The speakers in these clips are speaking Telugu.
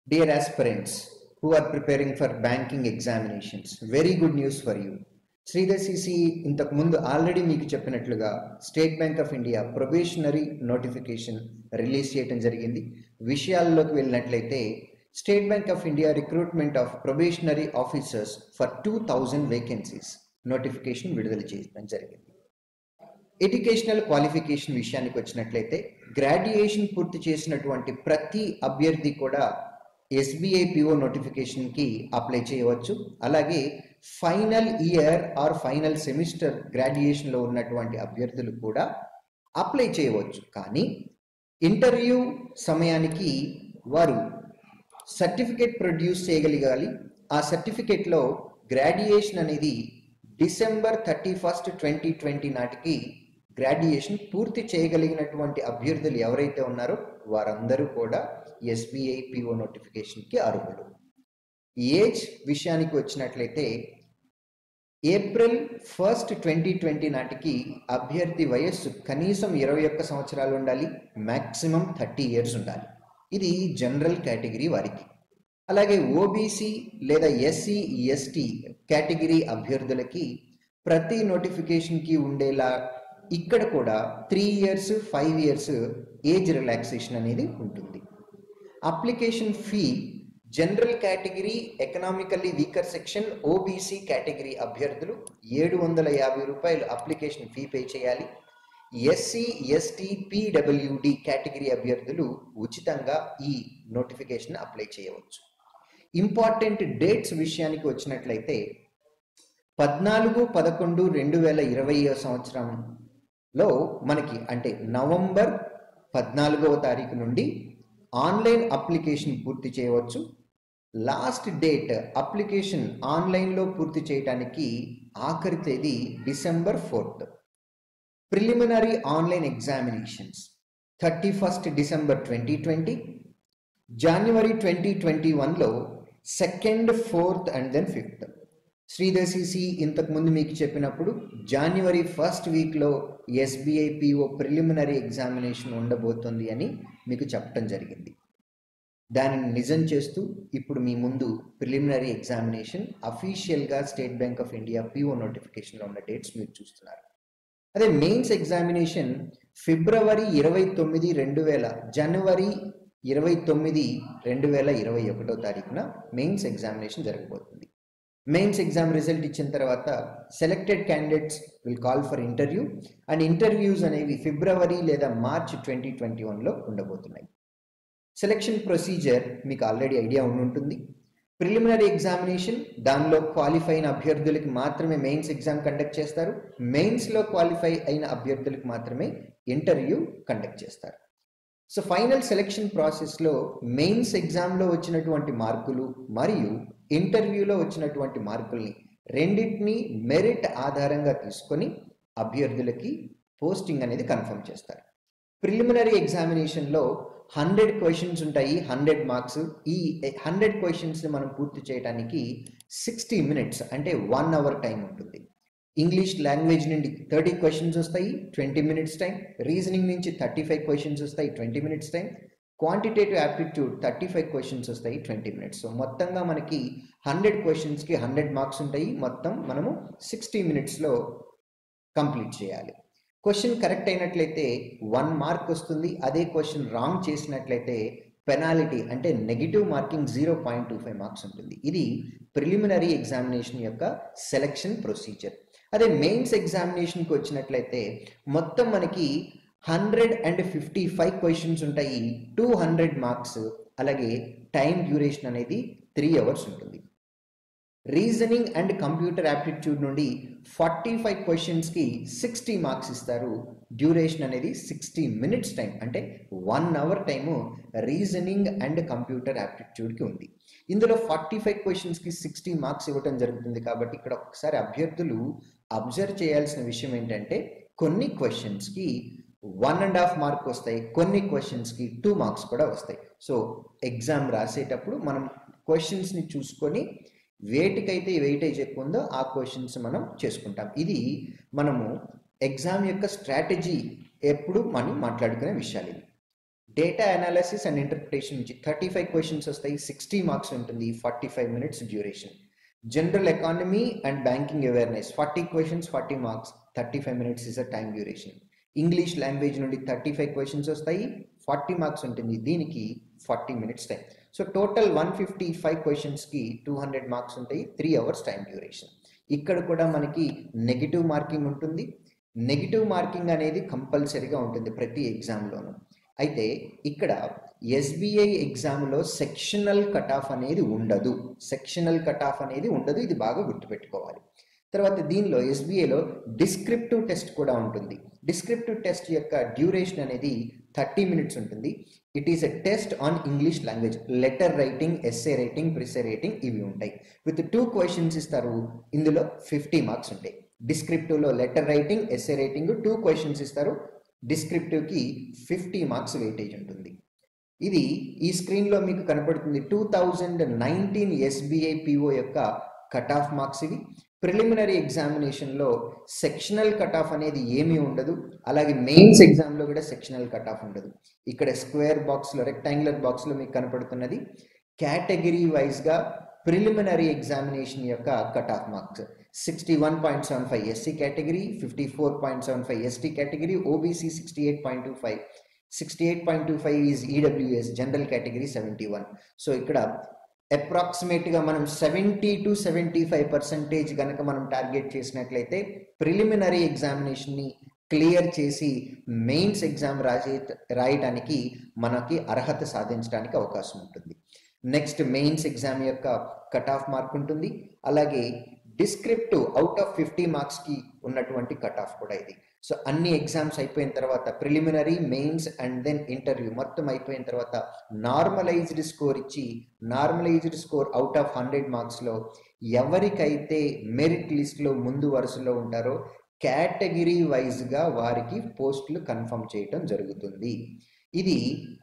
Dear aspirants who are preparing for banking examinations, very good news for you. Sridhar CC ఇంతకు ముందు ఆల్రెడీ మీకు చెప్పినట్లుగా State Bank of India probationary notification release చేయడం జరిగింది విషయాల్లోకి వెళ్ళినట్లయితే State Bank of India recruitment of probationary officers for two thousand vacancies notification విడుదల చేయడం జరిగింది ఎడ్యుకేషనల్ క్వాలిఫికేషన్ విషయానికి వచ్చినట్లయితే గ్రాడ్యుయేషన్ పూర్తి చేసినటువంటి ప్రతి అభ్యర్థి కూడా ఎస్బీఐ పిఓ నోటిఫికేషన్కి అప్లై చేయవచ్చు అలాగే final year or final semester గ్రాడ్యుయేషన్లో ఉన్నటువంటి అభ్యర్థులు కూడా అప్లై చేయవచ్చు కానీ ఇంటర్వ్యూ సమయానికి వారు సర్టిఫికేట్ ప్రొడ్యూస్ చేయగలగాలి ఆ సర్టిఫికేట్లో గ్రాడ్యుయేషన్ అనేది December thirty first twenty twenty నాటికి గ్రాడ్యుయేషన్ పూర్తి చేయగలిగినటువంటి అభ్యర్థులు ఎవరైతే ఉన్నారో వారందరూ కూడా ఎస్బీఐ పిఓ నోటిఫికేషన్కి అర్హులు ఏజ్ విషయానికి వచ్చినట్లయితే ఏప్రిల్ ఫస్ట్ ట్వంటీ ట్వంటీ నాటికి అభ్యర్థి వయస్సు కనీసం ఇరవై ఒక్క సంవత్సరాలు ఉండాలి మ్యాక్సిమం థర్టీ ఇయర్స్ ఉండాలి ఇది జనరల్ కేటగిరీ వారికి అలాగే ఓబీసీ లేదా ఎస్సీ ఎస్టీ కేటగిరీ అభ్యర్థులకి ప్రతి నోటిఫికేషన్కి ఉండేలా ఇక్కడ కూడా three years five years age relaxation అనేది ఉంటుంది application fee general category economically weaker section OBC category అభ్యర్థులు ఏడు వందల యాభై రూపాయలు అప్లికేషన్ ఫీ పే చేయాలి ఎస్సీ ఎస్టీ పీడబ్ల్యూడి కేటగిరీ అభ్యర్థులు ఉచితంగా ఈ నోటిఫికేషన్ అప్లై చేయవచ్చు ఇంపార్టెంట్ డేట్స్ విషయానికి వచ్చినట్లయితే పద్నాలుగు పదకొండు రెండు వేల ఇరవై సంవత్సరంలో మనకి అంటే నవంబర్ పద్నాలుగవ తారీఖు నుండి ఆన్లైన్ అప్లికేషన్ పూర్తి చేయవచ్చు లాస్ట్ డేట్ అప్లికేషన్ ఆన్లైన్లో పూర్తి చేయడానికి ఆఖరి తేదీ December fourth preliminary online examinations thirty first December twenty twenty జనవరి ట్వంటీ ట్వంటీ వన్లో second fourth and then fifth Sridhar CC ఇంతకుముందు మీకు చెప్పినప్పుడు జనవరి ఫస్ట్ వీక్లో ఎస్బీఐ పిఓ ప్రిలిమినరీ ఎగ్జామినేషన్ ఉండబోతుంది అని మీకు చెప్పడం జరిగింది దానిని నిజం చేస్తూ ఇప్పుడు మీ ముందు ప్రిలిమినరీ ఎగ్జామినేషన్ అఫీషియల్గా State Bank of India PO నోటిఫికేషన్లో ఉన్న డేట్స్ మీరు చూస్తున్నారు అదే మెయిన్స్ ఎగ్జామినేషన్ ఫిబ్రవరి ఇరవై తొమ్మిది రెండు వేల జనవరి ఇరవై తొమ్మిది రెండు వేల ఇరవై ఒకటో తారీఖున మెయిన్స్ ఎగ్జామినేషన్ జరగబోతుంది మెయిన్స్ ఎగ్జామ్ రిజల్ట్ ఇచ్చిన తర్వాత selected candidates will call for interview and interviews అనేవి ఫిబ్రవరి లేదా మార్చ్ ట్వంటీ ట్వంటీ వన్లో ఉండబోతున్నాయి సెలక్షన్ ప్రొసీజర్ మీకు ఆల్రెడీ ఐడియా ఉండుంటుంది ప్రిలిమినరీ ఎగ్జామినేషన్ దానిలో క్వాలిఫై అయిన అభ్యర్థులకి మాత్రమే మెయిన్స్ ఎగ్జామ్ కండక్ట్ చేస్తారు మెయిన్స్లో క్వాలిఫై అయిన అభ్యర్థులకు మాత్రమే ఇంటర్వ్యూ కండక్ట్ చేస్తారు సో ఫైనల్ సెలక్షన్ ప్రాసెస్లో మెయిన్స్ ఎగ్జామ్లో వచ్చినటువంటి మార్కులు మరియు ఇంటర్వ్యూలో వచ్చినటువంటి మార్కుల్ని రెండింటిని మెరిట్ ఆధారంగా తీసుకొని అభ్యర్థులకి పోస్టింగ్ అనేది కన్ఫర్మ్ చేస్తారు ప్రిలిమినరీ ఎగ్జామినేషన్లో హండ్రెడ్ క్వశ్చన్స్ ఉంటాయి హండ్రెడ్ మార్క్స్ ఈ హండ్రెడ్ క్వశ్చన్స్ని మనం పూర్తి చేయడానికి సిక్స్టీ మినిట్స్ అంటే వన్ అవర్ టైం ఉంటుంది ఇంగ్లీష్ లాంగ్వేజ్ నుండి థర్టీ క్వశ్చన్స్ వస్తాయి ట్వంటీ మినిట్స్ టైం రీజనింగ్ నుంచి థర్టీ ఫైవ్ క్వశ్చన్స్ వస్తాయి twenty minutes time quantitative aptitude thirty five questions వస్తాయి ట్వంటీ మినిట్స్ సో మొత్తంగా మనకి హండ్రెడ్ క్వశ్చన్స్కి హండ్రెడ్ మార్క్స్ ఉంటాయి మొత్తం మనము సిక్స్టీ మినిట్స్లో కంప్లీట్ చేయాలి క్వశ్చన్ కరెక్ట్ అయినట్లయితే వన్ మార్క్ వస్తుంది అదే క్వశ్చన్ రాంగ్ చేసినట్లయితే పెనాలిటీ అంటే negative marking zero point two five marks ఉంటుంది ఇది ప్రిలిమినరీ ఎగ్జామినేషన్ యొక్క సెలక్షన్ ప్రొసీజర్ అదే మెయిన్స్ ఎగ్జామినేషన్కి వచ్చినట్లయితే మొత్తం మనకి hundred and fifty five questions ఉంటాయి టూ హండ్రెడ్ మార్క్స్ అలాగే టైం డ్యూరేషన్ అనేది త్రీ అవర్స్ ఉంటుంది రీజనింగ్ అండ్ కంప్యూటర్ యాప్టిట్యూడ్ నుండి ఫార్టీ ఫైవ్ క్వశ్చన్స్కి సిక్స్టీ మార్క్స్ ఇస్తారు డ్యూరేషన్ అనేది సిక్స్టీ మినిట్స్ టైం అంటే one hour time reasoning and computer యాప్టిట్యూడ్కి ఉంది ఇందులో ఫార్టీ ఫైవ్ క్వశ్చన్స్కి సిక్స్టీ మార్క్స్ ఇవ్వడం జరుగుతుంది కాబట్టి ఇక్కడ ఒకసారి అభ్యర్థులు అబ్జర్వ్ చేయాల్సిన విషయం ఏంటంటే కొన్ని క్వశ్చన్స్కి వన్ అండ్ హాఫ్ మార్క్ వస్తాయి కొన్ని క్వశ్చన్స్కి టూ మార్క్స్ కూడా వస్తాయి సో ఎగ్జామ్ రాసేటప్పుడు మనం క్వశ్చన్స్ని చూసుకొని వేటికైతే వెయిటేజ్ ఎక్కువ ఉందో ఆ క్వశ్చన్స్ మనం చేసుకుంటాం ఇది మనము ఎగ్జామ్ యొక్క స్ట్రాటజీ ఎప్పుడు మనం మాట్లాడుకునే విషయాలు ఇవి డేటా అనాలిసిస్ అండ్ ఇంటర్ప్రిటేషన్ నుంచి థర్టీ ఫైవ్ క్వశ్చన్స్ వస్తాయి సిక్స్టీ మార్క్స్ ఉంటుంది forty five minutes duration general economy and banking awareness forty questions forty marks thirty five minutes is a time duration English language నుండి థర్టీ ఫైవ్ క్వశ్చన్స్ వస్తాయి ఫార్టీ మార్క్స్ ఉంటుంది దీనికి forty minutes time so total one fifty five క్వశ్చన్స్కి టూ హండ్రెడ్ మార్క్స్ ఉంటాయి త్రీ అవర్స్ టైం డ్యూరేషన్ ఇక్కడ కూడా మనకి నెగిటివ్ మార్కింగ్ ఉంటుంది నెగిటివ్ మార్కింగ్ అనేది కంపల్సరీగా ఉంటుంది ప్రతి ఎగ్జామ్లోనూ అయితే ఇక్కడ ఎస్బీఐ ఎగ్జామ్లో సెక్షనల్ కట్ ఆఫ్ అనేది ఉండదు సెక్షనల్ కట్ ఆఫ్ అనేది ఉండదు ఇది బాగా గుర్తుపెట్టుకోవాలి తర్వాత దీనిలో ఎస్బీఐలో డిస్క్రిప్టివ్ టెస్ట్ కూడా ఉంటుంది డిస్క్రిప్టివ్ టెస్ట్ యొక్క డ్యూరేషన్ అనేది థర్టీ మినిట్స్ ఉంటుంది it is a test on English language letter writing essay writing precis writing ఇవి ఉంటాయి విత్ టూ క్వశ్చన్స్ ఇస్తారు ఇందులో ఫిఫ్టీ మార్క్స్ ఉంటాయి డిస్క్రిప్టివ్లో letter writing essay writing two questions ఇస్తారు డిస్క్రిప్టివ్కి ఫిఫ్టీ మార్క్స్ వెయిటేజ్ ఉంటుంది ఇది ఈ స్క్రీన్లో మీకు కనపడుతుంది two thousand nineteen SBI PO యొక్క కట్ ఆఫ్ మార్క్స్ ఇవి ప్రిలిమినరీ ఎగ్జామినేషన్లో సెక్షనల్ కట్ ఆఫ్ అనేది ఏమీ ఉండదు అలాగే మెయిన్స్ ఎగ్జామ్లో కూడా సెక్షనల్ కట్ ఆఫ్ ఉండదు ఇక్కడ స్క్వేర్ బాక్స్లో రెక్టాంగులర్ బాక్స్లో మీకు కనపడుతున్నది కేటగిరీ వైజ్గా ప్రిలిమినరీ ఎగ్జామినేషన్ యొక్క cut off marks sixty one point seven five SC category fifty four point seven five ST category OBC sixty eight point two five sixty eight point two five is EWS general category seventy one so ఇక్కడ అప్రాక్సిమేట్గా మనం seventy to seventy five percentage కనుక మనం టార్గెట్ చేసినట్లయితే ప్రిలిమినరీ ఎగ్జామినేషన్ని క్లియర్ చేసి మెయిన్స్ ఎగ్జామ్ రాసే రాయటానికి మనకి అర్హత సాధించడానికి అవకాశం ఉంటుంది నెక్స్ట్ మెయిన్స్ ఎగ్జామ్ యొక్క కట్ ఆఫ్ మార్క్ ఉంటుంది అలాగే డిస్క్రిప్టివ్ అవుట్ ఆఫ్ ఫిఫ్టీ మార్క్స్కి ఉన్నటువంటి కట్ ఆఫ్ కూడా ఇది సో అన్ని ఎగ్జామ్స్ అయిపోయిన తర్వాత preliminary mains and then interview మొత్తం అయిపోయిన తర్వాత నార్మలైజ్డ్ స్కోర్ ఇచ్చి normalized score out of hundred మార్క్స్లో ఎవరికైతే మెరిట్ లిస్ట్లో ముందు వరుసలో ఉంటారో కేటగిరీ వైజ్గా వారికి పోస్టులు కన్ఫర్మ్ చేయటం జరుగుతుంది ఇది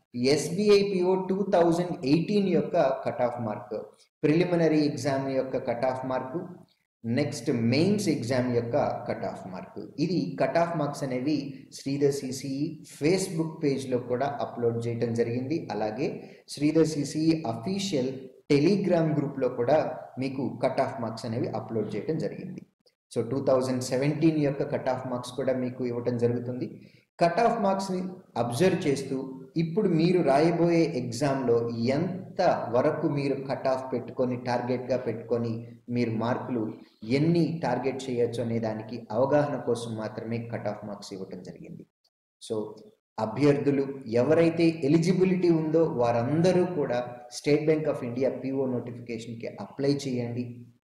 ఎస్బీఐపిఓ టూ థౌజండ్ ఎయిటీన్ యొక్క cut off mark preliminary exam యొక్క cut off mark next mains exam యొక్క కట్ ఆఫ్ మార్క్ ఇది కట్ ఆఫ్ మార్క్స్ అనేవి శ్రీధర్ సిసిఈ ఫేస్బుక్ పేజ్లో కూడా అప్లోడ్ చేయడం జరిగింది అలాగే శ్రీధర్ సిసిఈ అఫీషియల్ టెలిగ్రామ్ గ్రూప్లో కూడా మీకు కట్ ఆఫ్ మార్క్స్ అనేవి అప్లోడ్ చేయడం జరిగింది సో టూ థౌజండ్ సెవెంటీన్ యొక్క కట్ ఆఫ్ మార్క్స్ కూడా మీకు ఇవ్వటం జరుగుతుంది కట్ ఆఫ్ మార్క్స్ని అబ్జర్వ్ చేస్తూ ఇప్పుడు మీరు రాయబోయే ఎగ్జామ్లో ఎంత వరకు మీరు కట్ ఆఫ్ పెట్టుకొని టార్గెట్గా పెట్టుకొని మీరు మార్కులు ఎన్ని టార్గెట్ చేయొచ్చు అనే దానికి అవగాహన కోసం మాత్రమే కట్ ఆఫ్ మార్క్స్ ఇవ్వటం జరిగింది సో అభ్యర్థులు ఎవరైతే ఎలిజిబిలిటీ ఉందో వారందరూ కూడా State Bank of India PO నోటిఫికేషన్కి అప్లై చేయండి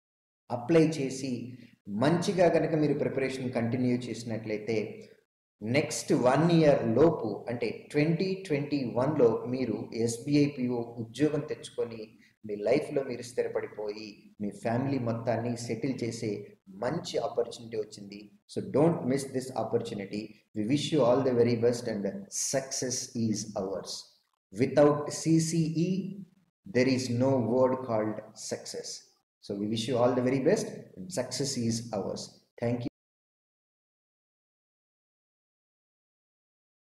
అప్లై చేసి మంచిగా కనుక మీరు ప్రిపరేషన్ కంటిన్యూ చేసినట్లయితే నెక్స్ట్ వన్ ఇయర్ లోపు అంటే ట్వంటీ ట్వంటీ వన్లో మీరు ఎస్బీఐ పిఓ ఉద్యోగం తెచ్చుకొని మీ లైఫ్లో మీరు స్థిరపడిపోయి మీ ఫ్యామిలీ మొత్తాన్ని సెటిల్ చేసే మంచి ఆపర్చునిటీ వచ్చింది so don't miss this opportunity we wish you all the very best and success is ours without CCE there is no word called success so we wish you all the very best and success is ours thank you